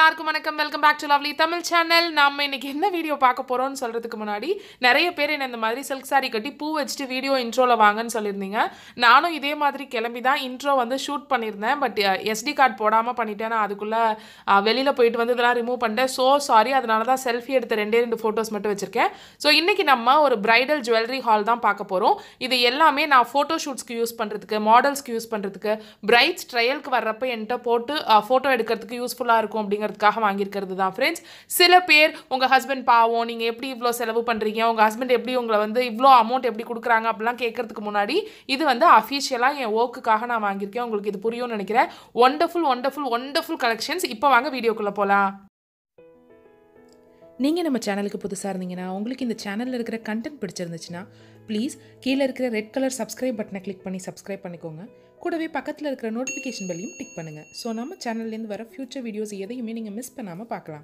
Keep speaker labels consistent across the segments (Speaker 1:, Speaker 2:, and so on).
Speaker 1: எல்லாருக்கும் வணக்கம் welcome back to lovely Tamil channel நம்ம இன்னைக்கு என்ன வீடியோ பார்க்க போறோம்னு சொல்றதுக்கு முன்னாடி நிறைய பேர் என்ன இந்த மாதிரி சில்க் saree கட்டி பூ வச்சுட்டு வீடியோ இன்ட்ரோல வாங்கன்னு சொல்லியிருந்தீங்க நானும் இதே மாதிரி கிளம்பி தான் இன்ட்ரோ வந்து ஷூட் பண்ணியிருந்தேன் பட் எஸ்டி கார்டு போடாமல் பண்ணிட்டேன் நான் அதுக்குள்ள அஹ், வெளியில போயிட்டு வந்து இதெல்லாம் ரிமூவ் பண்ணிட்டேன் ஸோ சாரி அதனால தான் செல்ஃபி எடுத்த ரெண்டே ரெண்டு ஃபோட்டோஸ் மட்டும் வச்சிருக்கேன் ஸோ இன்னைக்கு நம்ம ஒரு பிரைடல் ஜுவல்லரி ஹால் தான் பார்க்க போறோம் இது எல்லாமே நான் ஃபோட்டோ ஷூட்ஸ்க்கு யூஸ் பண்றதுக்கு மாடல்ஸ்க்கு யூஸ் பண்றதுக்கு பிரைட்ஸ் ட்ரையலுக்கு வர்றப்ப என்கிட்ட போட்டு ஃபோட்டோ எடுக்கிறதுக்கு யூஸ்ஃபுல்லாக இருக்கும் அப்படிங்கிறதுக்காக வாங்கியிருக்கிறது தான் ஃப்ரெண்ட்ஸ் சில பேர் உங்கள் ஹஸ்பண்ட் பாவம் நீங்கள் எப்படி இவ்வளோ செலவு பண்ணுறீங்க உங்கள் ஹஸ்பண்ட் எப்படி உங்களை வந்து இவ்வளோ அமௌண்ட் எப்படி கொடுக்குறாங்க அப்படிலாம் கேட்கறதுக்கு முன்னாடி இது வந்து அஃபிஷியலாக என் ஒர்க்குக்காக நான் வாங்கியிருக்கேன் உங்களுக்கு இது புரியும்னு நினைக்கிறேன் ஒண்டர்ஃபுல் ஒண்டர்ஃபுல் ஒண்டர்ஃபுல் கலெக்ஷன்ஸ் இப்போ வாங்க வீடியோக்குள்ளே போகலாம்
Speaker 2: நீங்கள் நம்ம சேனலுக்கு புதுசாக இருந்தீங்கன்னா உங்களுக்கு இந்த சேனலில் இருக்கிற கண்டென்ட் பிடிச்சிருந்துச்சுன்னா ப்ளீஸ் கீழே இருக்கிற ரெட் கலர் சப்ஸ்கிரைப் பட்டனை கிளிக் பண்ணி சப்ஸ்கிரைப் பண்ணிக்கோங்க கூடவே பக்கத்தில் இருக்கிற நோட்டிஃபிகேஷன் பெல்லையும் டிக் பண்ணுங்கள் ஸோ நம்ம சேனல்லேருந்து வர ஃபியூச்சர் வீடியோஸ் எதையுமே நீங்கள் மிஸ் பண்ணாமல் பார்க்கலாம்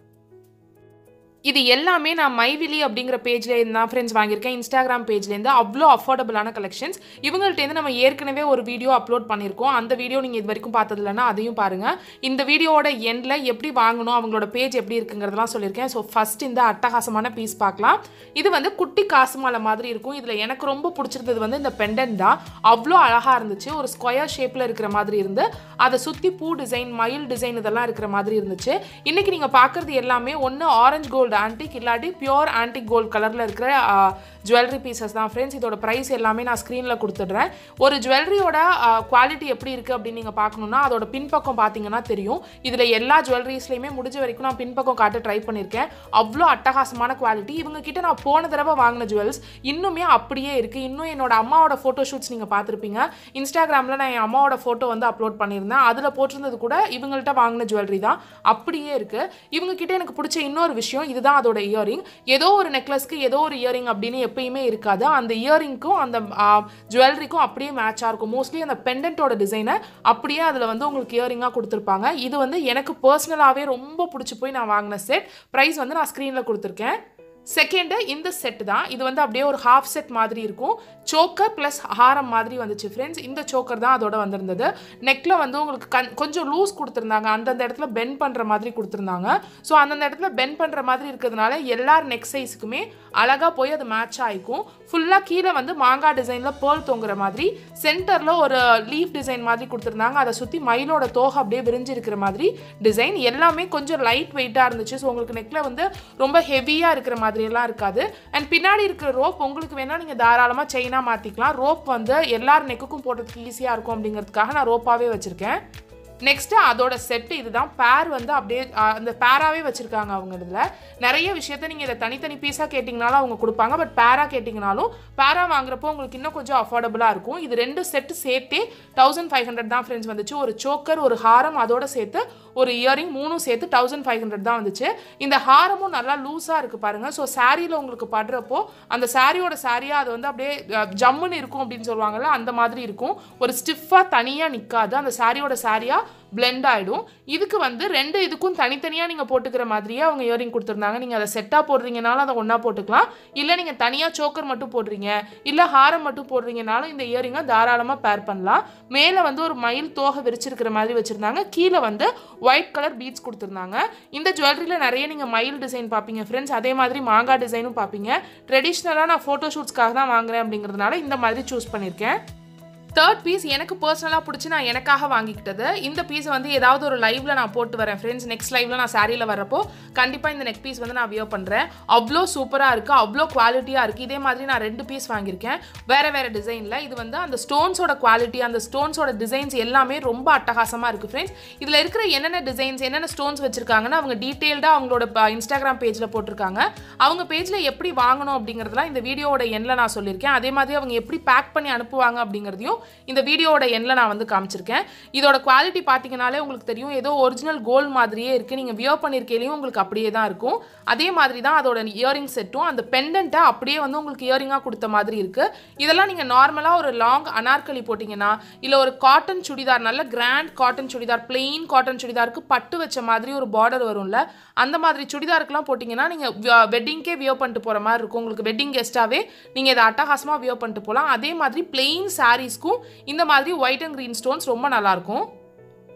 Speaker 1: இது எல்லாமே நான் மைவிலி அப்படிங்கிற பேஜ்லேருந்து தான் ஃப்ரெண்ட்ஸ் வாங்கியிருக்கேன் இன்ஸ்டாகிராம் பேஜ்லேருந்து அவ்வளோ அஃபோர்டபுளான கலெக்ஷன்ஸ் இவங்கள்ட்டேருந்து நம்ம ஏற்கனவே ஒரு வீடியோ அப்லோட் பண்ணியிருக்கோம் அந்த வீடியோ நீங்கள் இது வரைக்கும் பார்த்தது இல்லைன்னா அதையும் பாருங்கள் இந்த வீடியோவோட எண்டில் எப்படி வாங்கணும் அவங்களோட பேஜ் எப்படி இருக்குங்கிறதெல்லாம் சொல்லியிருக்கேன் ஸோ ஃபஸ்ட் இந்த அட்டகாசமான பீஸ் பார்க்கலாம் இது வந்து குட்டி காசு மாலை மாதிரி இருக்கும் இதில் எனக்கு ரொம்ப பிடிச்சிருந்தது வந்து இந்த பெண்டன் தான் அவ்வளோ அழகாக இருந்துச்சு ஒரு ஸ்கொயர் ஷேப்பில் இருக்கிற மாதிரி இருந்து அதை சுற்றி பூ டிசைன் மயில் டிசைன் இதெல்லாம் இருக்கிற மாதிரி இருந்துச்சு இன்றைக்கி நீங்கள் பார்க்குறது எல்லாமே ஒன்று ஆரஞ்சு கோல்டு ஆன்டிக் இல்லாட்டி பியோர் ஆன்டிக் கோல்டு கலரில் இருக்கிற ஜுவல்லரி பீசஸ் தான் ஃப்ரெண்ட்ஸ் இதோட ப்ரைஸ் எல்லாமே நான் ஸ்க்ரீனில் கொடுத்துட்றேன் ஒரு ஜுவல்லரியோட குவாலிட்டி எப்படி இருக்குது அப்படின்னு நீங்கள் பார்க்கணுன்னா அதோட பின்பக்கம் பார்த்தீங்கன்னா தெரியும் இதில் எல்லா ஜுவல்லரிஸ்லையுமே முடிஞ்ச வரைக்கும் நான் பின்பக்கம் காட்ட ட்ரை பண்ணியிருக்கேன் அவ்வளோ அட்டகாசமான குவாலிட்டி இவங்க கிட்ட நான் போன தடவை வாங்கின ஜுவல்ஸ் இன்னுமே அப்படியே இருக்குது இன்னும் என்னோட அம்மாவோட ஃபோட்டோ ஷூட்ஸ் நீங்கள் பார்த்துருப்பீங்க இன்ஸ்டாகிராமில் நான் என் அம்மாவோட ஃபோட்டோ வந்து அப்லோட் பண்ணியிருந்தேன் அதில் போட்டிருந்தது கூட இவங்கள்ட்ட வாங்கின ஜுவல்லரி தான் அப்படியே இருக்குது இவங்க கிட்ட எனக்கு பிடிச்ச இன்னொரு விஷயம் இதுதான் அதோட இயரிங் ஏதோ ஒரு நெக்லஸ்க்கு ஏதோ ஒரு இயரிங் அப்படின்னு எப்பயுமே இருக்காது அந்த இயரிங்க்கும் அந்த ஜுவல்லரிக்கும் அப்படியே மேட்சாக இருக்கும் மோஸ்ட்லி அந்த பெண்டன்ட்டோட டிசைனை அப்படியே அதில் வந்து உங்களுக்கு இயரிங்காக கொடுத்துருப்பாங்க இது வந்து எனக்கு பர்சனலாகவே ரொம்ப பிடிச்சி போய் நான் வாங்கின செட் ப்ரைஸ் வந்து நான் ஸ்க்ரீனில் கொடுத்துருக்கேன் செகண்டு இந்த செட் தான் இது வந்து அப்படியே ஒரு ஹாஃப் செட் மாதிரி இருக்கும் சோக்கர் ப்ளஸ் ஹாரம் மாதிரி வந்துச்சு ஃப்ரெண்ட்ஸ் இந்த சோக்கர் தான் அதோட வந்திருந்தது நெக்கில் வந்து உங்களுக்கு கண் கொஞ்சம் லூஸ் கொடுத்துருந்தாங்க அந்தந்த இடத்துல பெண்ட் பண்ணுற மாதிரி கொடுத்துருந்தாங்க ஸோ அந்தந்த இடத்துல பெண்ட் பண்ணுற மாதிரி இருக்கிறதுனால எல்லார் நெக் சைஸுக்குமே அழகாக போய் அது மேட்ச் ஆகிக்கும் ஃபுல்லாக கீழே வந்து மாங்காய் டிசைனில் பேர்ல் தொங்குற மாதிரி சென்டரில் ஒரு லீஃப் டிசைன் மாதிரி கொடுத்துருந்தாங்க அதை சுற்றி மயிலோட தோகை அப்படியே விரிஞ்சு இருக்கிற மாதிரி டிசைன் எல்லாமே கொஞ்சம் லைட் வெயிட்டாக இருந்துச்சு ஸோ உங்களுக்கு நெக்கில் வந்து ரொம்ப ஹெவியாக இருக்கிற மாதிரியெல்லாம் இருக்காது அண்ட் பின்னாடி இருக்கிற ரோப் உங்களுக்கு வேணால் நீங்கள் தாராளமாக செயினாக மாற்றிக்கலாம் ரோப் வந்து எல்லார் நெக்குக்கும் போடுறதுக்கு ஈஸியாக இருக்கும் அப்படிங்கிறதுக்காக நான் ரோப்பாகவே வச்சுருக்கேன் நெக்ஸ்ட்டு அதோட செட்டு இதுதான் பேர் வந்து அப்படியே அஹ், அந்த பேராகவே வச்சுருக்காங்க அவங்க இதில் நிறைய விஷயத்த நீங்கள் இதை தனித்தனி பீஸாக கேட்டிங்கனாலும் அவங்க கொடுப்பாங்க பட் பேராக கேட்டிங்கனாலும் பேரா வாங்குறப்போ உங்களுக்கு இன்னும் கொஞ்சம் அஃபோர்டபுளாக இருக்கும் இது ரெண்டு செட்டு சேர்த்தே தௌசண்ட் ஃபைவ் ஹண்ட்ரட் தான் ஃப்ரெண்ட்ஸ் வந்துச்சு ஒரு சோக்கர் ஒரு ஹாரம் அதோட சேர்த்து ஒரு இயரிங் மூணும் சேர்த்து தௌசண்ட் ஃபைவ் ஹண்ட்ரட் தான் வந்துச்சு இந்த ஹாரமும் நல்லா லூஸாக இருக்குது பாருங்கள் ஸோ சாரியில் உங்களுக்கு படுறப்போ அந்த சாரியோட சாரியாக அது வந்து அப்படியே அஹ், ஜம்முன்னு இருக்கும் அப்படின்னு சொல்லுவாங்கல்ல அந்த மாதிரி இருக்கும் ஒரு ஸ்டிஃபாக தனியாக நிற்காது அந்த சாரியோட சாரியாக பிளெண்ட் ஆகிடும் இதுக்கு வந்து ரெண்டு இதுக்கும் தனித்தனியாக நீங்கள் போட்டுக்கிற மாதிரியே அவங்க இயரிங் கொடுத்துருந்தாங்க நீங்கள் அதை செட்டாக போடுறீங்கனாலும் அதை ஒன்றா போட்டுக்கலாம் இல்லை நீங்கள் தனியாக சோக்கர் மட்டும் போடுறீங்க இல்லை ஹாரம் மட்டும் போடுறீங்கனாலும் இந்த இயரிங்கை தாராளமாக பேர் பண்ணலாம் மேலே வந்து ஒரு மயில் தோகை விரிச்சிருக்கிற மாதிரி வச்சுருந்தாங்க கீழே வந்து ஒயிட் கலர் பீட்ஸ் கொடுத்துருந்தாங்க இந்த ஜுவல்லரியில் நிறைய நீங்கள் மயில் டிசைன் பார்ப்பீங்க ஃப்ரெண்ட்ஸ் அதே மாதிரி மாங்காய் டிசைனும் பார்ப்பீங்க ட்ரெடிஷ்னலாக நான் ஃபோட்டோ ஷூட்ஸ்க்காக தான் வாங்குறேன் அப்படிங்கிறதுனால இந்த மாதிரி சூஸ் பண்ணியிருக்கேன் தேர்ட் பீஸ் எனக்கு பர்சனலாக பிடிச்சி நான் எனக்காக வாங்கிக்கிட்டது இந்த பீஸை வந்து ஏதாவது ஒரு லைவ்ல நான் போட்டு வரேன் ஃப்ரெண்ட்ஸ் நெக்ஸ்ட் லைவ்ல நான் சாரியில் வரப்போ கண்டிப்பாக இந்த நெக் பீஸ் வந்து நான் வியர் பண்ணுறேன் அவ்வளோ சூப்பராக இருக்குது அவ்வளோ குவாலிட்டியாக இருக்குது இதே மாதிரி நான் ரெண்டு பீஸ் வாங்கியிருக்கேன் வேறு வேறு டிசைனில் இது வந்து அந்த ஸ்டோன்ஸோட குவாலிட்டி அந்த ஸ்டோன்ஸோட டிசைன்ஸ் எல்லாமே ரொம்ப அட்டகாசமாக இருக்குது ஃப்ரெண்ட்ஸ் இதில் இருக்கிற என்னென்ன டிசைன்ஸ் என்னென்ன ஸ்டோன்ஸ் வச்சுருக்காங்கன்னு அவங்க டீட்டெயில்டாக அவங்களோட இன்ஸ்டாகிராம் பேஜில் போட்டிருக்காங்க அவங்க பேஜில் எப்படி வாங்கணும் அப்படிங்கிறதுலாம் இந்த வீடியோவோட எண்ணில் நான் சொல்லியிருக்கேன் அதே மாதிரி அவங்க எப்படி பேக் பண்ணி அனுப்புவாங்க அப்படிங்கிறதையும் இந்த வீடியோவோட எண்ணில் நான் வந்து காமிச்சிருக்கேன் இதோட குவாலிட்டி பார்த்தீங்கனாலே உங்களுக்கு தெரியும் ஏதோ ஒரிஜினல் கோல்டு மாதிரியே இருக்குது நீங்கள் வியர் பண்ணியிருக்கையிலையும் உங்களுக்கு அப்படியே தான் இருக்கும் அதே மாதிரி தான் அதோட இயரிங் செட்டும் அந்த பெண்டண்ட்டை அப்படியே வந்து உங்களுக்கு இயரிங்காக கொடுத்த மாதிரி இருக்குது இதெல்லாம் நீங்கள் நார்மலாக ஒரு லாங் அனார்கலி போட்டிங்கன்னா இல்லை ஒரு காட்டன் சுடிதார் நல்ல grand cotton chudidar plain cotton சுடிதாருக்கு பட்டு வச்ச மாதிரி ஒரு பார்டர் வரும்ல அந்த மாதிரி சுடிதாருக்குலாம் போட்டிங்கன்னா நீங்கள் வெட்டிங்க்கே வியர் பண்ணிட்டு போகிற மாதிரி இருக்கும் உங்களுக்கு வெட்டிங் கெஸ்ட்டாகவே நீங்கள் இதை அட்டகாசமாக வியர் பண்ணிட்டு போகலாம் அதே மாதிரி plain சாரீஸ்க்கும் இந்த மாதிரி ஒயிட் அண்ட் க்ரீன் ஸ்டோன்ஸ் ரொம்ப நல்லாயிருக்கும்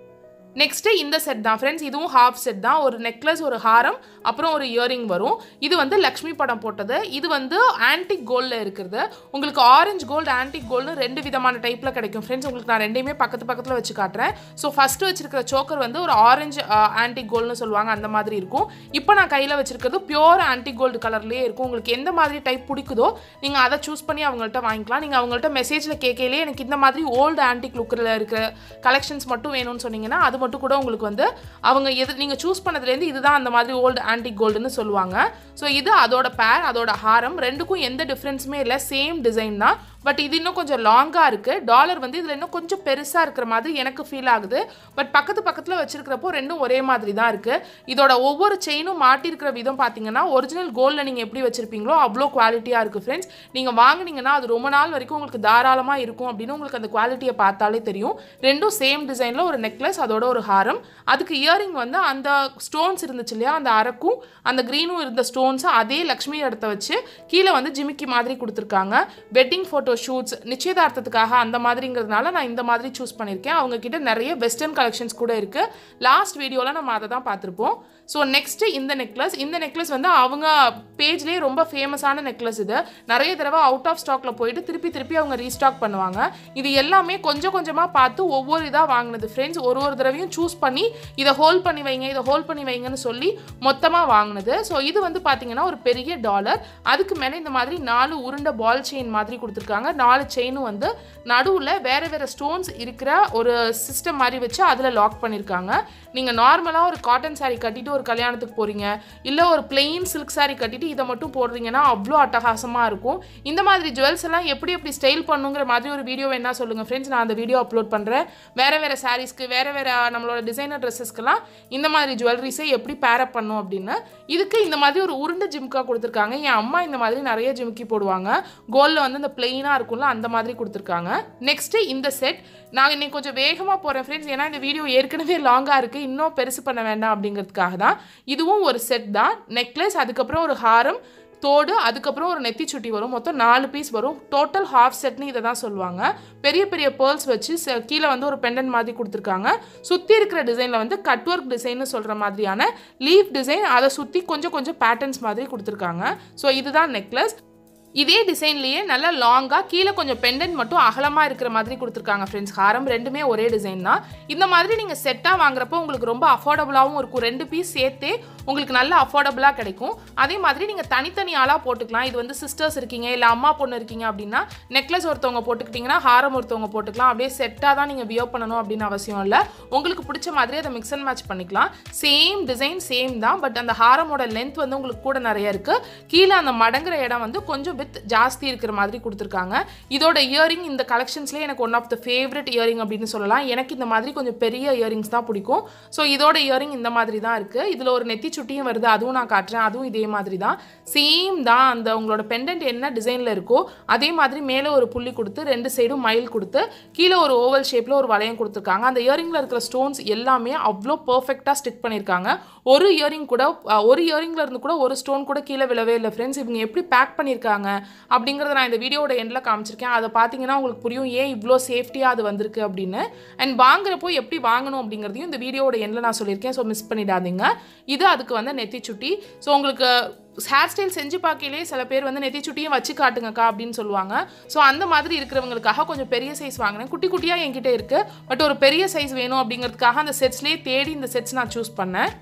Speaker 1: நெக்ஸ்ட்டு இந்த செட் தான் ஃப்ரெண்ட்ஸ் இதுவும் ஹாஃப் செட் தான் ஒரு நெக்லஸ் ஒரு ஹாரம் அப்புறம் ஒரு இயரிங் வரும் இது வந்து லக்ஷ்மி படம் போட்டது இது வந்து ஆன்டிக் கோல்டில் இருக்கிறது உங்களுக்கு ஆரஞ்சு கோல்டு ஆன்டிக் கோல்டு ரெண்டு விதமான டைப்பில் கிடைக்கும் ஃப்ரெண்ட்ஸ் உங்களுக்கு நான் ரெண்டையுமே பக்கத்து பக்கத்தில் வச்சு காட்டுறேன் ஸோ ஃபஸ்ட்டு வச்சிருக்கிற சோக்கர் வந்து ஒரு ஆரஞ்சு ஆன்டிக் கோல்டுன்னு சொல்லுவாங்க அந்த மாதிரி இருக்கும் இப்போ நான் கையில் வச்சிருக்கிறது பியோர் ஆன்டிக் கோல்டு கலர்லேயே இருக்கும் உங்களுக்கு எந்த மாதிரி டைப் பிடிக்குதோ நீங்கள் அதை சூஸ் பண்ணி அவங்கள்ட்ட வாங்கிக்கலாம் நீங்கள் அவங்கள்ட்ட மெசேஜில் கேட்கலே எனக்கு இந்த மாதிரி ஓல்டு ஆன்டிக் லுக்கில் இருக்கிற கலெக்ஷன்ஸ் மட்டும் வேணும்னு சொன்னீங்கன்னா அது மட்டும் கூட உங்களுக்கு வந்து அவங்க எது நீங்கள் சூஸ் பண்ணதுலேருந்து இதுதான் அந்த மாதிரி ஓல்டு ஆன்டிக் கோல்டுன்னு சொல்லுவாங்க ஸோ இது அதோட பேர் அதோட ஹாரம் ரெண்டுக்கும் எந்த டிஃப்ரென்ஸுமே இல்லை சேம் டிசைன் தான் பட் இது இன்னும் கொஞ்சம் லாங்காக இருக்குது டாலர் வந்து இதில் இன்னும் கொஞ்சம் பெருசாக இருக்கிற மாதிரி எனக்கு ஃபீல் ஆகுது பட் பக்கத்து பக்கத்தில் வச்சிருக்கிறப்போ ரெண்டும் ஒரே மாதிரி தான் இருக்குது இதோட ஒவ்வொரு செயினும் மாட்டியிருக்கிற விதம் பார்த்தீங்கன்னா ஒரிஜினல் கோல்டில் நீங்கள் எப்படி வச்சிருப்பீங்களோ அவ்வளோ குவாலிட்டியாக இருக்குது ஃப்ரெண்ட்ஸ் நீங்கள் வாங்குனீங்கன்னா அது ரொம்ப நாள் வரைக்கும் உங்களுக்கு தாராளமாக இருக்கும் அப்படின்னு உங்களுக்கு அந்த குவாலிட்டியை பார்த்தாலே தெரியும் ரெண்டும் சேம் டிசைனில் ஒரு நெக்லஸ் அதோட ஒரு ஹாரம் அதுக்கு இயரிங் வந்து அந்த ஸ்டோன்ஸ் இருந்துச்சு இல்லையா அந்த அரக்கும் அந்த க்ரீனும் இருந்த ஸ்டோன்ஸை அதே லக்ஷ்மி இடத்த வச்சு கீழே வந்து ஜிமிக்கி மாதிரி கொடுத்துருக்காங்க வெட்டிங் ஃபோட்டோ ஷூட்ஸ் நிச்சயதார்த்தத்துக்காக அந்த மாதிரிங்கிறதுனால நான் இந்த மாதிரி சூஸ் பண்ணியிருக்கேன் அவங்க கிட்ட நிறைய வெஸ்டர்ன் கலெக்ஷன்ஸ் கூட இருக்குது லாஸ்ட் வீடியோவில் நம்ம அதை தான் பார்த்துருப்போம் ஸோ நெக்ஸ்ட்டு இந்த நெக்லஸ் இந்த நெக்லஸ் வந்து அவங்க பேஜ்லேயே ரொம்ப ஃபேமஸான நெக்லஸ் இது நிறைய தடவை அவுட் ஆஃப் ஸ்டாக்ல போயிட்டு திருப்பி திருப்பி அவங்க ரீஸ்டாக் பண்ணுவாங்க இது எல்லாமே கொஞ்சம் கொஞ்சமாக பார்த்து ஒவ்வொரு இதாக வாங்கினது ஃப்ரெண்ட்ஸ் ஒரு ஒரு தடவையும் சூஸ் பண்ணி இதை ஹோல்ட் பண்ணி வைங்க இதை ஹோல்ட் பண்ணி வைங்கன்னு சொல்லி மொத்தமாக வாங்கினது ஸோ இது வந்து பார்த்தீங்கன்னா ஒரு பெரிய டாலர் அதுக்கு மேலே இந்த மாதிரி நாலு உருண்டை பால் செயின் மாதிரி கொடுத்துருக்காங்க நாலு செயினும் வந்து நடுவில் வேறு வேறு ஸ்டோன்ஸ் இருக்கிற ஒரு சிஸ்டம் மாதிரி வச்சு அதில் லாக் பண்ணியிருக்காங்க நீங்கள் நார்மலாக ஒரு காட்டன் saree கட்டிட்டு ஒரு கல்யாணத்துக்கு போகிறீங்க இல்லை ஒரு பிளெயின் சில்க் saree கட்டிட்டு இதை மட்டும் போடுறீங்கன்னா அவ்வளோ அட்டகாசமாக இருக்கும் இந்த மாதிரி ஜுவல்ஸ் எல்லாம் எப்படி எப்படி ஸ்டைல் பண்ணுங்கிற மாதிரி ஒரு வீடியோ வேணா சொல்லுங்கள் ஃப்ரெண்ட்ஸ் நான் அந்த வீடியோ அப்லோட் பண்ணுறேன் வேறு வேறு சாரீஸ்க்கு வேறு வேறு நம்மளோட டிசைனர் ட்ரெஸ்ஸஸ்க்கெல்லாம் இந்த மாதிரி ஜுவல்லரிஸை எப்படி பேரப் பண்ணும் அப்படின்னு இதுக்கு இந்த மாதிரி ஒரு உருண்டை ஜிம்கா கொடுத்துருக்காங்க என் அம்மா இந்த மாதிரி நிறைய ஜிம்கி போடுவாங்க கோல்டில் வந்து இந்த பிளெயினாக இருக்கும்ல அந்த மாதிரி கொடுத்துருக்காங்க நெக்ஸ்ட்டு இந்த செட் நான் இன்னைக்கு கொஞ்சம் வேகமாக போகிறேன் ஃப்ரெண்ட்ஸ் ஏன்னா இந்த வீடியோ ஏற்கனவே லாங்காக இருக்குது இன்னும் பெருசு பண்ண வேண்டாம் அப்படிங்கிறதுக்காக தான் இதுவும் ஒரு செட் தான் நெக்லஸ் அதுக்கப்புறம் ஒரு ஹாரம் தோடு அதுக்கப்புறம் ஒரு நெத்தி சுட்டி வரும் மொத்தம் நாலு பீஸ் வரும் டோட்டல் ஹாஃப் செட்னு இதை தான் சொல்லுவாங்க பெரிய பெரிய பேர்ல்ஸ் வச்சு செ- கீழே வந்து ஒரு பெண்டன் மாதிரி கொடுத்துருக்காங்க சுற்றி இருக்கிற டிசைனில் வந்து கட் ஒர்க் டிசைன்னு சொல்கிற மாதிரியான லீஃப் டிசைன் அதை சுற்றி கொஞ்சம் கொஞ்சம் பேட்டர்ன்ஸ் மாதிரி கொடுத்துருக்காங்க ஸோ இதுதான் நெக்லஸ் இதே டிசைன்லேயே நல்லா லாங்காக கீழே கொஞ்சம் பெண்டன்ட் மட்டும் அகலமாக இருக்கிற மாதிரி கொடுத்துருக்காங்க ஃப்ரெண்ட்ஸ் ஹாரம் ரெண்டுமே ஒரே டிசைன் தான் இந்த மாதிரி நீங்கள் செட்டாக வாங்குறப்போ உங்களுக்கு ரொம்ப அஃபோர்டபுளாகவும் இருக்கும் ரெண்டு பீஸ் சேர்த்தே உங்களுக்கு நல்ல அஃபோர்டபுளாக கிடைக்கும் அதே மாதிரி நீங்கள் தனித்தனி ஆளாக போட்டுக்கலாம் இது வந்து சிஸ்டர்ஸ் இருக்கீங்க இல்லை அம்மா பொண்ணு இருக்கீங்க அப்படின்னா நெக்லஸ் ஒருத்தவங்க போட்டுக்கிட்டிங்கன்னா ஹாரம் ஒருத்தவங்க போட்டுக்கலாம் அப்படியே செட்டாக தான் நீங்கள் வியோ பண்ணணும் அப்படின்னு அவசியம் இல்லை உங்களுக்கு பிடிச்ச மாதிரி அதை மிக்ஸ் அண்ட் மேட்ச் பண்ணிக்கலாம் சேம் டிசைன் சேம் தான் பட் அந்த ஹாரமோட லென்த் வந்து உங்களுக்கு கூட நிறைய இருக்குது கீழே அந்த மடங்குற இடம் வந்து கொஞ்சம் வித் ஜாஸ்தி இருக்கிற மாதிரி கொடுத்துருக்காங்க இதோட இயரிங் இந்த கலெக்ஷன்ஸ்லேயே எனக்கு one of the favourite earring அப்படின்னு சொல்லலாம் எனக்கு இந்த மாதிரி கொஞ்சம் பெரிய இயரிங்ஸ் தான் பிடிக்கும் ஸோ இதோட இயரிங் இந்த மாதிரி தான் இருக்குது இதில் ஒரு நெத்தி சுட்டியும் வருது அதுவும் நான் காட்டுறேன் அதுவும் இதே மாதிரி தான் சேம் தான் அந்த உங்களோட பெண்டன்ட் என்ன டிசைனில் இருக்கோ அதே மாதிரி மேலே ஒரு புள்ளி கொடுத்து ரெண்டு சைடும் மயில் கொடுத்து கீழே ஒரு ஓவல் ஷேப்பில் ஒரு வளையம் கொடுத்துருக்காங்க அந்த இயரிங்கில் இருக்கிற ஸ்டோன்ஸ் எல்லாமே அவ்வளோ பர்ஃபெக்டாக ஸ்டிக் பண்ணியிருக்காங்க ஒரு இயரிங் கூட அஹ், ஒரு இயரிங்ல இருந்து கூட ஒரு ஸ்டோன் கூட கீழே விழவே இல்லை ஃப்ரெண்ட்ஸ் இவங்க எப்படி பேக் பண்ணியிருக்காங்க அப்படிங்கிறத நான் இந்த வீடியோட எண்டில் காமிச்சிருக்கேன் அதை பார்த்தீங்கன்னா உங்களுக்கு புரியும் ஏன் இவ்வளோ சேஃப்டியாக அது வந்திருக்கு அப்படின்னு அண்ட் வாங்குறப்போ எப்படி வாங்கணும் அப்படிங்கிறதையும் இந்த வீடியோட எண்டில் நான் சொல்லியிருக்கேன் ஸோ மிஸ் பண்ணிடாதீங்க இது அதுக்கு வந்து நெத்தி சுட்டி ஸோ உங்களுக்கு ஹேர் ஸ்டைல் செஞ்சு பார்க்கலே சில பேர் வந்து நெத்தி சுட்டியும் வச்சு காட்டுங்கக்கா அப்படின்னு சொல்லுவாங்க ஸோ அந்த மாதிரி இருக்கிறவங்களுக்காக கொஞ்சம் பெரிய சைஸ் வாங்கினேன் குட்டி குட்டியாக என்கிட்ட இருக்குது பட் ஒரு பெரிய சைஸ் வேணும் அப்படிங்கிறதுக்காக அந்த செட்ஸ்லேயே தேடி இந்த செட்ஸ் நான் சூஸ் பண்ணேன்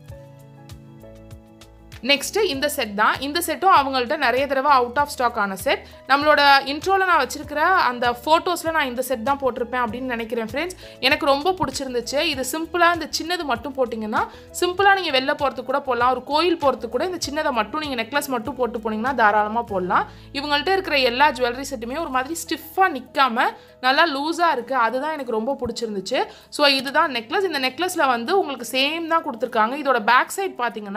Speaker 1: நெக்ஸ்ட்டு இந்த செட் தான் இந்த செட்டும் அவங்கள்ட்ட நிறைய தடவை அவுட் ஆஃப் ஸ்டாக் ஆன செட் நம்மளோட இன்ட்ரோவில் நான் வச்சிருக்கிற அந்த ஃபோட்டோஸில் நான் இந்த செட் தான் போட்டிருப்பேன் அப்படின்னு நினைக்கிறேன் ஃப்ரெண்ட்ஸ் எனக்கு ரொம்ப பிடிச்சிருந்துச்சு இது சிம்பிளாக இந்த சின்னது மட்டும் போட்டிங்கன்னா சிம்பிளாக நீங்கள் வெளில போகிறதுக்கு கூட போடலாம் ஒரு கோயில் போகிறதுக்கு கூட இந்த சின்னதை மட்டும் நீங்கள் நெக்லஸ் மட்டும் போட்டு போனீங்கன்னா தாராளமாக போடலாம் இவங்கள்ட்ட இருக்கிற எல்லா ஜுவல்லரி செட்டுமே ஒரு மாதிரி ஸ்டிஃபாக நிற்காம நல்லா லூஸாக இருக்குது அதுதான் எனக்கு ரொம்ப பிடிச்சிருந்துச்சு ஸோ இதுதான் நெக்லஸ் இந்த நெக்லஸில் வந்து உங்களுக்கு சேம் தான் கொடுத்துருக்காங்க இதோட பேக் சைட் பார்த்தீங்கன்னா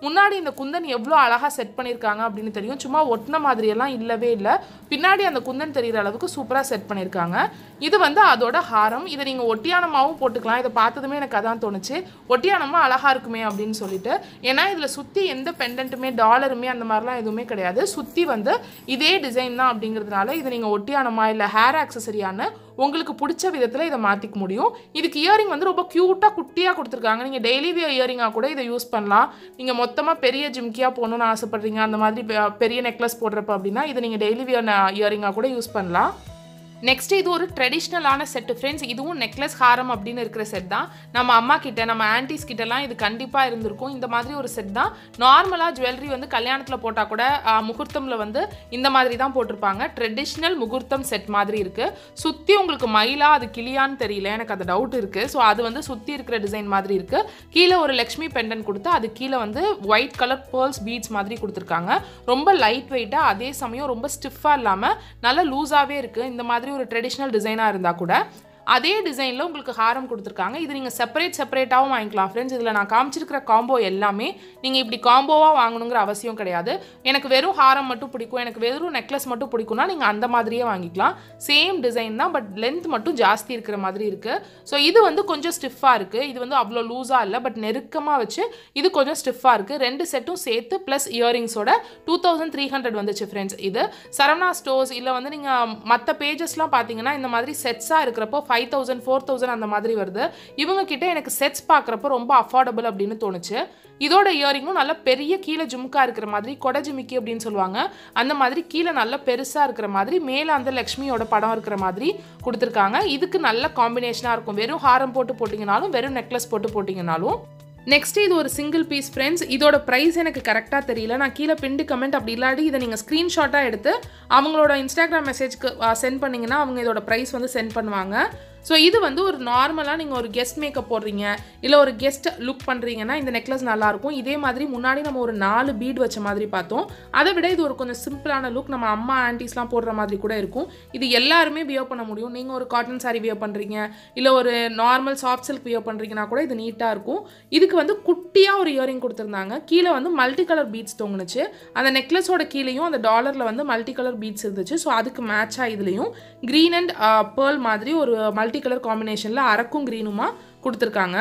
Speaker 1: முன்னாடி இந்த குந்தன் எவ்வளோ அழகாக செட் பண்ணியிருக்காங்க அப்படின்னு தெரியும் சும்மா ஒட்டின மாதிரியெல்லாம் இல்லவே இல்லை பின்னாடி அந்த குந்தன் தெரிகிற அளவுக்கு சூப்பராக செட் பண்ணியிருக்காங்க இது வந்து அதோட ஹாரம் இதை நீங்கள் ஒட்டியானமாகவும் போட்டுக்கலாம் இதை பார்த்ததுமே எனக்கு அதான் தோணுச்சு ஒட்டியானமாக அழகாக இருக்குமே அப்படின்னு சொல்லிட்டு ஏன்னா இதில் சுற்றி எந்த பெண்டன்ட்டுமே டாலருமே அந்த மாதிரிலாம் எதுவுமே கிடையாது சுற்றி வந்து இதே டிசைன் தான் அப்படிங்கிறதுனால இதை நீங்கள் ஒட்டியானமா இல்லை ஹேர் ஆக்சசரியான உங்களுக்கு பிடிச்ச விதத்தில் இதை மாற்றிக்க முடியும் இதுக்கு இயரிங் வந்து ரொம்ப க்யூட்டாக குட்டியாக கொடுத்துருக்காங்க நீங்கள் டெய்லி வியர் இயரிங்காக கூட இதை யூஸ் பண்ணலாம் நீங்கள் மொத்தமாக பெரிய ஜிம்கியாக போகணுன்னு ஆசைப்படுறீங்க அந்த மாதிரி பெ- பெரிய நெக்லஸ் போடுறப்ப அப்படின்னா இதை நீங்கள் டெய்லி வியர் இயரிங்காக கூட யூஸ் பண்ணலாம் நெக்ஸ்ட் இது ஒரு ட்ரெடிஷ்னலான செட்டு ஃப்ரெண்ட்ஸ் இதுவும் நெக்லஸ் ஹாரம் அப்படின்னு இருக்கிற செட் தான் நம்ம அம்மா கிட்ட நம்ம ஆன்டிஸ் கிட்டலாம் இது கண்டிப்பாக இருந்திருக்கும் இந்த மாதிரி ஒரு செட் தான் நார்மலாக ஜுவல்லரி வந்து கல்யாணத்தில் போட்டால் கூட ஆ, முகூர்த்தம்ல வந்து இந்த மாதிரி தான் போட்டிருப்பாங்க ட்ரெடிஷ்னல் முகூர்த்தம் செட் மாதிரி இருக்குது சுற்றி உங்களுக்கு மயிலா அது கிளியான்னு தெரியல எனக்கு அந்த டவுட் இருக்குது ஸோ அது வந்து சுற்றி இருக்கிற டிசைன் மாதிரி இருக்குது கீழே ஒரு லக்ஷ்மி பெண்டன் கொடுத்து அது கீழே வந்து ஒயிட் கலர் பேர்ல்ஸ் பீட்ஸ் மாதிரி கொடுத்துருக்காங்க ரொம்ப லைட் வெயிட்டாக அதே சமயம் ரொம்ப ஸ்டிஃபாக இல்லாமல் நல்லா லூஸாகவே இருக்குது இந்த மாதிரி ஒரு ட்ரெடிஷ்னல் டிசைனாக இருந்தால் கூட அதே டிசைனில் உங்களுக்கு ஹாரம் கொடுத்துருக்காங்க இது நீங்கள் செப்பரேட் செப்பரேட்டாகவும் வாங்கிக்கலாம் ஃப்ரெண்ட்ஸ் இதில் நான் காமிச்சிருக்கிற காம்போ எல்லாமே நீங்கள் இப்படி காம்போவாக வாங்கணுங்கிற அவசியம் கிடையாது எனக்கு வெறும் ஹாரம் மட்டும் பிடிக்கும் எனக்கு வெறும் நெக்லஸ் மட்டும் பிடிக்கும்னா நீங்கள் அந்த மாதிரியே வாங்கிக்கலாம் சேம் டிசைன் தான் பட் லென்த் மட்டும் ஜாஸ்தி இருக்கிற மாதிரி இருக்குது ஸோ இது வந்து கொஞ்சம் ஸ்டிஃபாக இருக்குது இது வந்து அவ்வளோ லூஸாக இல்லை பட் நெருக்கமாக வச்சு இது கொஞ்சம் ஸ்டிஃபாக இருக்குது ரெண்டு செட்டும் சேர்த்து ப்ளஸ் இயரிங்ஸோட டூ தௌசண்ட் த்ரீ ஹண்ட்ரட் வந்துச்சு ஃப்ரெண்ட்ஸ் இது சரவணா ஸ்டோர்ஸ் இல்லை வந்து நீங்கள் மற்ற பேஜஸ்லாம் பார்த்தீங்கன்னா இந்த மாதிரி செட்ஸாக இருக்கிறப்போ ஃபைவ் தௌசண்ட் ஃபோர் தௌசண்ட் அந்த மாதிரி வருது இவங்க கிட்ட எனக்கு செட்ஸ் பார்க்குறப்போ ரொம்ப அஃபோர்டபுள் அப்படின்னு தோணுச்சு இதோட இயரிங்கும் நல்ல பெரிய கீழே ஜும்கா இருக்கிற மாதிரி கொடை ஜிமிக்கி அப்படின்னு சொல்லுவாங்க அந்த மாதிரி கீழே நல்ல பெருசாக இருக்கிற மாதிரி மேலே அந்த லக்ஷ்மியோட படம் இருக்கிற மாதிரி கொடுத்துருக்காங்க இதுக்கு நல்ல காம்பினேஷனாக இருக்கும் வெறும் ஹாரம் போட்டு போட்டிங்கனாலும் வெறும் நெக்லஸ் போட்டு போட்டிங்கனாலும் நெக்ஸ்ட் இது ஒரு சிங்கிள் பீஸ் ஃப்ரெண்ட்ஸ் இதோட ப்ரைஸ் எனக்கு கரெக்டாக தெரியல நான் கீழே பிண்டு கமெண்ட் அப்படி இல்லாட்டி இதை நீங்கள் ஸ்க்ரீன்ஷாட்டாக எடுத்து அவங்களோட இன்ஸ்டாகிராம் மெசேஜ்க்கு சென்ட் பண்ணிங்கன்னா அவங்க இதோட ப்ரைஸ் வந்து சென்ட் பண்ணுவாங்க ஸோ இது வந்து ஒரு நார்மலாக நீங்கள் ஒரு கெஸ்ட் மேக்கப் போடுறீங்க இல்லை ஒரு கெஸ்ட் லுக் பண்ணுறீங்கன்னா இந்த நெக்லஸ் நல்லாயிருக்கும் இதே மாதிரி முன்னாடி நம்ம ஒரு நாலு பீட் வச்ச மாதிரி பார்த்தோம் அதை விட இது ஒரு கொஞ்சம் சிம்பிளான லுக் நம்ம அம்மா ஆன்டிஸ்லாம் போடுற மாதிரி கூட இருக்கும் இது எல்லாருமே வியர் பண்ண முடியும் நீங்கள் ஒரு காட்டன் saree வியர் பண்ணுறீங்க இல்லை ஒரு நார்மல் சாஃப்ட் சில்க் வியர் பண்ணுறீங்கன்னா கூட இது நீட்டாக இருக்கும் இதுக்கு வந்து குட்டியாக ஒரு இயரிங் கொடுத்துருந்தாங்க கீழே வந்து மல்டி கலர் பீட்ஸ் தொங்குனுச்சு அந்த நெக்லஸோட கீழேயும் அந்த டாலரில் வந்து மல்டி கலர் பீட்ஸ் இருந்துச்சு ஸோ அதுக்கு மேட்சாக இதுலேயும் க்ரீன் அண்ட் பேர்ல் மாதிரி ஒரு மல்டி கலர் காம்பினேஷனில் அரக்கும் க்ரீனுமா கொடுத்துருக்காங்க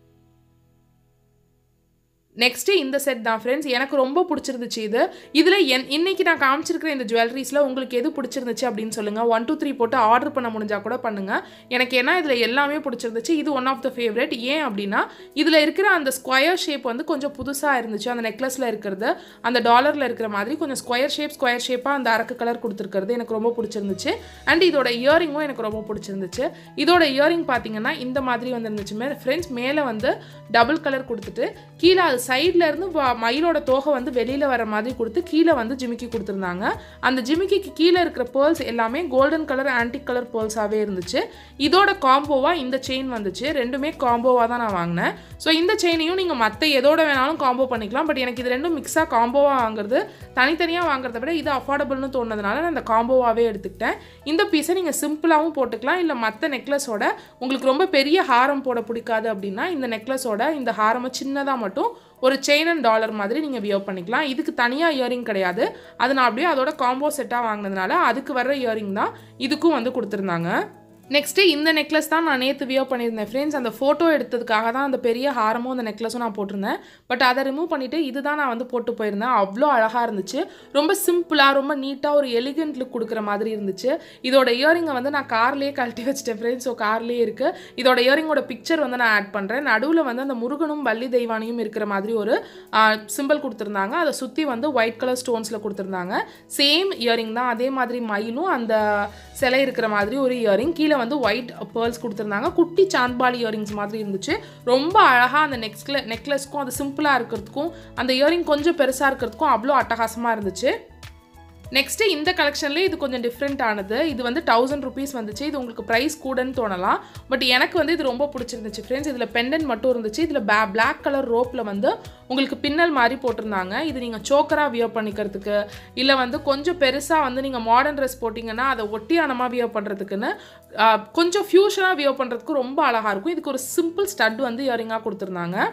Speaker 1: நெக்ஸ்ட்டு இந்த செட் தான் ஃப்ரெண்ட்ஸ் எனக்கு ரொம்ப பிடிச்சிருந்துச்சு இது இதில் என் இன்னைக்கு நான் காமிச்சிருக்கிற இந்த ஜுவல்லரிஸில் உங்களுக்கு எது பிடிச்சிருந்துச்சு அப்படின்னு சொல்லுங்கள் ஒன் டூ த்ரீ போட்டு ஆர்டர் பண்ண முடிஞ்சால் கூட பண்ணுங்கள் எனக்கு ஏன்னா இதில் எல்லாமே பிடிச்சிருந்துச்சு இது ஒன் ஆஃப் த ஃபேவரட் ஏன் அப்படின்னா இதில் இருக்கிற அந்த ஸ்கொயர் ஷேப் வந்து கொஞ்சம் புதுசாக இருந்துச்சு அந்த நெக்லஸில் இருக்கிறது அந்த டாலரில் இருக்கிற மாதிரி கொஞ்சம் ஸ்கொயர் ஷேப் ஸ்கொயர் ஷேப்பாக அந்த அரக்கு கலர் கொடுத்துருக்கிறது எனக்கு ரொம்ப பிடிச்சிருந்துச்சு அண்ட் இதோட இயரிங்கும் எனக்கு ரொம்ப பிடிச்சிருந்துச்சு இதோட இயரிங் பார்த்தீங்கன்னா இந்த மாதிரி வந்துருந்துச்சு மே ஃப்ரெண்ட்ஸ் மேலே வந்து டபுள் கலர் கொடுத்துட்டு கீழே அது சைடில் இருந்து வ- மயிலோட தோகை வந்து வெளியில் வர மாதிரி கொடுத்து கீழே வந்து ஜிமிக்கி கொடுத்துருந்தாங்க அந்த ஜிமிக்கிக்கு கீழே இருக்கிற பேர்ல்ஸ் எல்லாமே கோல்டன் கலர் ஆன்டிக் கலர் பேர்ல்ஸாகவே இருந்துச்சு இதோட காம்போவாக இந்த செயின் வந்துச்சு ரெண்டுமே காம்போவாக தான் நான் வாங்கினேன் ஸோ இந்த செயினையும் நீங்கள் மற்ற எதோட வேணாலும் காம்போ பண்ணிக்கலாம் பட் எனக்கு இது ரெண்டும் மிக்ஸாக காம்போவாக வாங்குறது தனித்தனியாக வாங்குறத விட இது அஃபோர்டபுள்னு தோணுனதுனால நான் இந்த காம்போவாகவே எடுத்துக்கிட்டேன் இந்த பீஸை நீங்கள் சிம்பிளாகவும் போட்டுக்கலாம் இல்லை மற்ற நெக்லஸோட உங்களுக்கு ரொம்ப பெரிய ஹாரம் போட பிடிக்காது அப்படின்னா இந்த நெக்லஸோட இந்த ஹாரமை சின்னதாக மட்டும் ஒரு செயின் அண்ட் டாலர் மாதிரி நீங்கள் வியர் பண்ணிக்கலாம் இதுக்கு தனியாக இயரிங் கிடையாது அது நான் அப்படியே அதோட காம்போ செட்டாக வாங்கினதுனால அதுக்கு வர்ற இயரிங் தான் இதுக்கும் வந்து கொடுத்துருந்தாங்க நெக்ஸ்ட்டு இந்த நெக்லஸ் தான் நான் நேற்று வியர் பண்ணியிருந்தேன் ஃப்ரெண்ட்ஸ் அந்த ஃபோட்டோ எடுத்ததுக்காக தான் அந்த பெரிய ஹாரமும் அந்த நெக்லஸும் நான் போட்டிருந்தேன் பட் அதை ரிமூவ் பண்ணிவிட்டு இதுதான் நான் வந்து போட்டு போயிருந்தேன் அவ்வளோ அழகாக இருந்துச்சு ரொம்ப சிம்பிளாக ரொம்ப நீட்டாக ஒரு எலிகண்ட் லுக் கொடுக்குற மாதிரி இருந்துச்சு இதோட இயரிங்கை வந்து நான் கார்லேயே கழட்டி வச்சிட்டேன் ஃப்ரெண்ட்ஸ் ஸோ கார்லேயே இருக்குது இதோட இயரிங்கோட பிக்சர் வந்து நான் ஆட் பண்ணுறேன் நடுவில் வந்து அந்த முருகனும் வள்ளி தெய்வானியும் இருக்கிற மாதிரி ஒரு சிம்பிள் கொடுத்துருந்தாங்க அதை சுற்றி வந்து ஒயிட் கலர் ஸ்டோன்ஸில் கொடுத்துருந்தாங்க சேம் இயரிங் தான் அதே மாதிரி மயிலும் அந்த சிலை இருக்கிற மாதிரி ஒரு இயரிங் கீழே வந்து ஒயிட் பேர்ல்ஸ் கொடுத்துருந்தாங்க குட்டி சாந்த்பாலி இயரிங்ஸ் மாதிரி இருந்துச்சு ரொம்ப அழகாக அந்த நெக்ஸ்ட்ல நெக்லஸ்க்கும் அது சிம்பிளாக இருக்கிறதுக்கும் அந்த இயரிங் கொஞ்சம் பெருசாக இருக்கிறதுக்கும் அவ்வளோ அட்டகாசமாக இருந்துச்சு நெக்ஸ்ட்டு இந்த கலெக்ஷன்லேயே இது கொஞ்சம் டிஃப்ரெண்ட் ஆனது இது வந்து தௌசண்ட் ருபீஸ் வந்துச்சு இது உங்களுக்கு ப்ரைஸ் கூடன்னு தோணலாம் பட் எனக்கு வந்து இது ரொம்ப பிடிச்சிருந்துச்சு ஃப்ரெண்ட்ஸ் இதில் பெண்டன்ட் மட்டும் இருந்துச்சு இதில் பே பிளாக் கலர் ரோப்பில் வந்து உங்களுக்கு பின்னல் மாதிரி போட்டிருந்தாங்க இது நீங்கள் சோக்கராக வியர் பண்ணிக்கிறதுக்கு இல்லை வந்து கொஞ்சம் பெருசாக வந்து நீங்கள் மாடர்ன் ட்ரெஸ் போட்டிங்கன்னா அதை ஒட்டியானமாக வியர் பண்ணுறதுக்குன்னு ஆ, கொஞ்சம் ஃபியூஷனாக வியர் பண்ணுறதுக்கு ரொம்ப அழகாக இருக்கும் இதுக்கு ஒரு சிம்பிள் ஸ்டட் வந்து இயரிங்காக கொடுத்துருந்தாங்க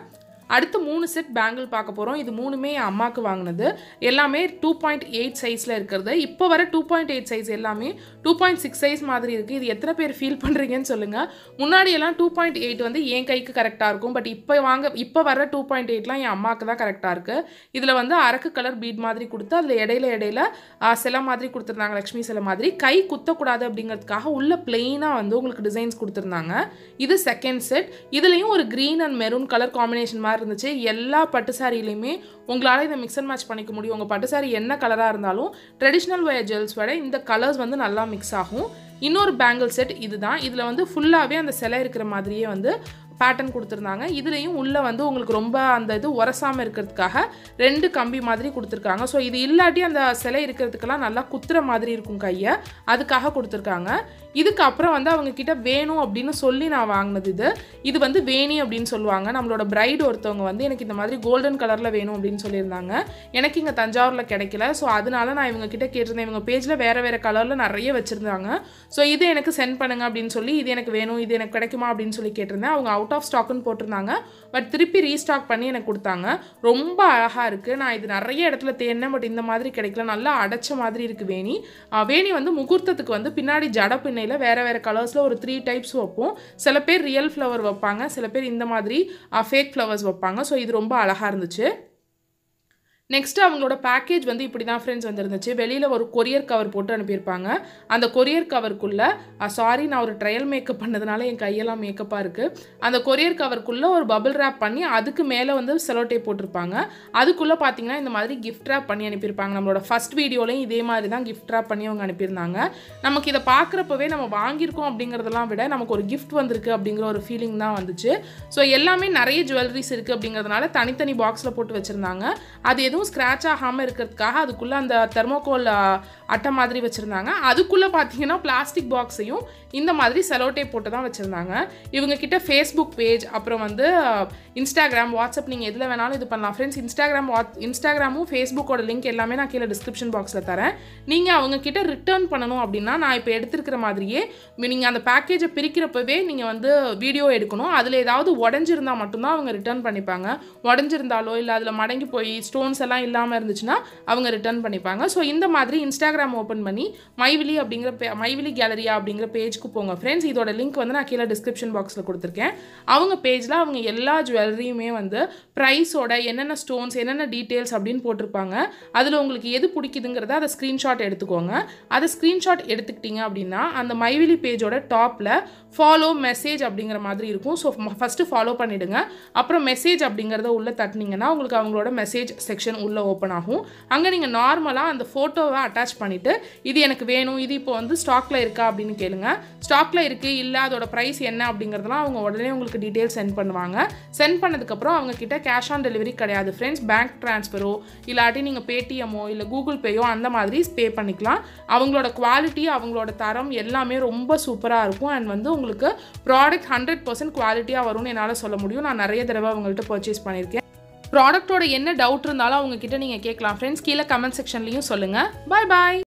Speaker 1: அடுத்து மூணு செட் பேங்கிள் பார்க்க போகிறோம் இது மூணுமே என் அம்மாவுக்கு வாங்கினது எல்லாமே டூ பாயிண்ட் எயிட் சைஸில் இருக்கிறது இப்போ வர டூ பாயிண்ட் எயிட் சைஸ் எல்லாமே டூ பாயிண்ட் சிக்ஸ் சைஸ் மாதிரி இருக்குது இது எத்தனை பேர் ஃபீல் பண்ணுறீங்கன்னு சொல்லுங்கள் முன்னாடி எல்லாம் டூ பாயிண்ட் எயிட் வந்து என் கைக்கு கரெக்டாக இருக்கும் பட் இப்போ வாங்க இப்போ வர டூ பாயிண்ட் எயிட்லாம் என் அம்மாவுக்கு தான் கரெக்டாக இருக்குது இதில் வந்து அரக்கு கலர் பீட் மாதிரி கொடுத்து அதில் இடையில இடையில ஆ, சிலை மாதிரி கொடுத்துருந்தாங்க லக்ஷ்மி சிலை மாதிரி கை குத்தக்கூடாது அப்படிங்கிறதுக்காக உள்ள பிளெயினாக வந்து உங்களுக்கு டிசைன்ஸ் கொடுத்துருந்தாங்க இது செகண்ட் செட் இதுலேயும் ஒரு green and maroon colour combination மாதிரி இருந்துச்சு எல்லா பட்டு சாரிலையுமே உங்களால் இதை மிக்ஸ் அண்ட் மேட்ச் பண்ணிக்க முடியும் உங்கள் பட்டு சாரி என்ன கலராக இருந்தாலும் ட்ரெடிஷ்னல் வேர் ஜுவல்ஸ் விட இந்த கலர்ஸ் வந்து நல்லா மிக்ஸ் ஆகும் இன்னொரு பேங்கிள் செட் இதுதான் இதில் வந்து ஃபுல்லாகவே அந்த சிலை இருக்கிற மாதிரியே வந்து பேட்டர்ன் கொடுத்துருந்தாங்க இதுலேயும் உள்ளே வந்து உங்களுக்கு ரொம்ப அந்த இது உரசாமல் இருக்கிறதுக்காக ரெண்டு கம்பி மாதிரி கொடுத்துருக்காங்க ஸோ இது இல்லாட்டி அந்த சிலை இருக்கிறதுக்கெல்லாம் நல்லா குத்துற மாதிரி இருக்கும் கையை அதுக்காக கொடுத்துருக்காங்க இதுக்கு அப்புறம் வந்து அவங்க கிட்ட வேணும் அப்படின்னு சொல்லி நான் வாங்கினது இது இது வந்து வேணி அப்படின்னு சொல்லுவாங்க நம்மளோட பிரைடு ஒருத்தவங்க வந்து எனக்கு இந்த மாதிரி கோல்டன் கலரில் வேணும் அப்படின்னு சொல்லியிருந்தாங்க எனக்கு இங்கே தஞ்சாவூரில் கிடைக்கல ஸோ அதனால நான் இவங்க கிட்ட கேட்டிருந்தேன் இவங்க பேஜில் வேறு வேறு கலரில் நிறைய வச்சுருந்தாங்க ஸோ இது எனக்கு சென்ட் பண்ணுங்க அப்படின்னு சொல்லி இது எனக்கு வேணும் இது எனக்கு கிடைக்குமா அப்படின்னு சொல்லி கேட்டிருந்தேன் அவங்க அவுட் ஆஃப் ஸ்டாக்னு போட்டிருந்தாங்க பட் திருப்பி ரீஸ்டாக் பண்ணி எனக்கு கொடுத்தாங்க ரொம்ப அழகாக இருக்குது நான் இது நிறைய இடத்துல தேடினேன் பட் இந்த மாதிரி கிடைக்கல நல்லா அடைச்ச மாதிரி இருக்குது வேணி ஆஹ் வேணி வந்து முகூர்த்தத்துக்கு வந்து பின்னாடி ஜட பின்னையில் வேறு வேறு கலர்ஸில் ஒரு த்ரீ டைப்ஸ் வைப்போம் சில பேர் ரியல் ஃப்ளவர் வைப்பாங்க சில பேர் இந்த மாதிரி ஃபேக் ஃப்ளவர்ஸ் வைப்பாங்க ஸோ இது ரொம்ப அழகாக இருந்துச்சு நெக்ஸ்ட்டு அவங்களோட பேக்கேஜ் வந்து இப்படி தான் ஃப்ரெண்ட்ஸ் வந்துருந்துச்சு வெளியில் ஒரு கொரியர் கவர் போட்டு அனுப்பியிருப்பாங்க அந்த கொரியர் கவருக்குள்ளே சாரி நான் ஒரு ட்ரையல் மேக்கப் பண்ணதுனால என் கையெல்லாம் மேக்கப்பாக இருக்குது அந்த கொரியர் கவருக்குள்ளே ஒரு பபிள் ரேப் பண்ணி அதுக்கு மேலே வந்து செலோ டேப் போட்டிருப்பாங்க அதுக்குள்ளே பார்த்தீங்கன்னா இந்த மாதிரி கிஃப்ட் ரேப் பண்ணி அனுப்பியிருப்பாங்க நம்மளோட ஃபஸ்ட் வீடியோலையும் இதே மாதிரி தான் கிஃப்ட் ரேப் பண்ணி அவங்க அனுப்பியிருந்தாங்க நமக்கு இதை பார்க்குறப்பவே நம்ம வாங்கியிருக்கோம் அப்படிங்கிறதெல்லாம் விட நமக்கு ஒரு கிஃப்ட் வந்திருக்கு அப்படிங்கிற ஒரு ஃபீலிங் தான் வந்துச்சு ஸோ எல்லாமே நிறைய ஜுவல்லரிஸ் இருக்குது அப்படிங்கிறதுனால தனித்தனி பாக்ஸில் போட்டு வச்சுருந்தாங்க அது எதுவும் ஸ்க்ராட்ச் ஆகாமல் இருக்கிறதுக்காக அதுக்குள்ளே அந்த தெர்மோகோல் அட்டை மாதிரி வச்சுருந்தாங்க அதுக்குள்ளே பார்த்தீங்கன்னா பிளாஸ்டிக் பாக்ஸையும் இந்த மாதிரி செலோ டேப் போட்டு தான் வச்சுருந்தாங்க இவங்க கிட்ட ஃபேஸ்புக் பேஜ் அப்புறம் வந்து இன்ஸ்டாகிராம் வாட்ஸ்அப் நீங்கள் எதில் வேணாலும் இது பண்ணலாம் ஃப்ரெண்ட்ஸ் இன்ஸ்டாகிராம் வாட் இன்ஸ்டாகிராமும் ஃபேஸ்புக்கோட லிங்க் எல்லாமே நான் கீழே டிஸ்கிரிப்ஷன் பாக்ஸில் தரேன் நீங்கள் அவங்க கிட்ட ரிட்டர்ன் பண்ணணும் அப்படின்னா நான் இப்போ எடுத்திருக்கிற மாதிரியே நீங்கள் அந்த பேக்கேஜை பிரிக்கிறப்பவே நீங்கள் வந்து வீடியோ எடுக்கணும் அதில் ஏதாவது உடஞ்சிருந்தா மட்டும்தான் அவங்க ரிட்டர்ன் பண்ணிப்பாங்க உடஞ்சிருந்தாலோ இல்லை அதில் மடங்கி போய் ஸ்டோன்ஸ் எல்லாம் இல்லாமல் இருந்துச்சுன்னா அவங்க ரிட்டர்ன் பண்ணிப்பாங்க ஸோ இந்த மாதிரி இன்ஸ்டாகிராம் ஓப்பன் பண்ணி மைவிலி அப்படிங்கிற பே மைவிலி கேலரியா அப்படிங்கிற பேஜ்க்கு போங்க ஃப்ரெண்ட்ஸ் இதோட லிங்க் வந்து நான் கீழே டிஸ்கிரிப்ஷன் பாக்ஸில் கொடுத்துருக்கேன் அவங்க பேஜில் அவங்க எல்லா ஜுவல்லரியுமே வந்து ப்ரைஸோட என்னென்ன ஸ்டோன்ஸ் என்னென்ன டீட்டெயில்ஸ் அப்படின்னு போட்டிருப்பாங்க அதில் உங்களுக்கு எது பிடிக்குதுங்கிறத அதை ஸ்க்ரீன்ஷாட் எடுத்துக்கோங்க அதை ஸ்க்ரீன்ஷாட் எடுத்துக்கிட்டீங்க அப்படின்னா அந்த மைவிலி பேஜோட டாப்பில் ஃபாலோ மெசேஜ் அப்படிங்கிற மாதிரி இருக்கும் ஸோ ஃபஸ்ட்டு ஃபாலோ பண்ணிவிடுங்க அப்புறம் மெசேஜ் அப்படிங்கிறத உள்ளே தட்டினீங்கன்னா உங்களுக்கு அவங்களோட மெசேஜ் செக்ஷன் உள்ளே ஓப்பன் ஆகும் அங்கே நீங்கள் நார்மலாக அந்த ஃபோட்டோவை அட்டாச் பண்ணிவிட்டு இது எனக்கு வேணும் இது இப்போ வந்து ஸ்டாக்கில் இருக்கா அப்படின்னு கேளுங்க ஸ்டாக்கில் இருக்குது இல்லை அதோட ப்ரைஸ் என்ன அப்படிங்கிறதெல்லாம் அவங்க உடனே உங்களுக்கு டீட்டெயில்ஸ் சென்ட் பண்ணுவாங்க சென்ட் பண்ணதுக்கப்புறம் அவங்க கிட்ட கேஷ் ஆன் டெலிவரி கிடையாது ஃப்ரெண்ட்ஸ் பேங்க் ட்ரான்ஸ்ஃபரோ இல்லாட்டி நீங்கள் பேடிஎம்மோ இல்லை கூகுள் பேயோ அந்த மாதிரி பே பண்ணிக்கலாம் அவங்களோட குவாலிட்டி அவங்களோட தரம் எல்லாமே ரொம்ப சூப்பராக இருக்கும் அண்ட் வந்து உங்களுக்கு ப்ராடக்ட் ஹண்ட்ரட் பர்சன்ட் குவாலிட்டியாக வரும்னு என்னால் சொல்ல முடியும் நான் நிறைய தடவை அவங்கள்ட்ட பர்ச்சேஸ் பண்ணியிருக்கேன் ப்ராடக்ட்டோட என்ன டவுட் இருந்தாலும் அவங்க கிட்ட நீங்கள் கேட்கலாம் ஃப்ரெண்ட்ஸ் கீழே கமெண்ட் செக்ஷன்லையும் சொல்லுங்கள் பாய் பாய்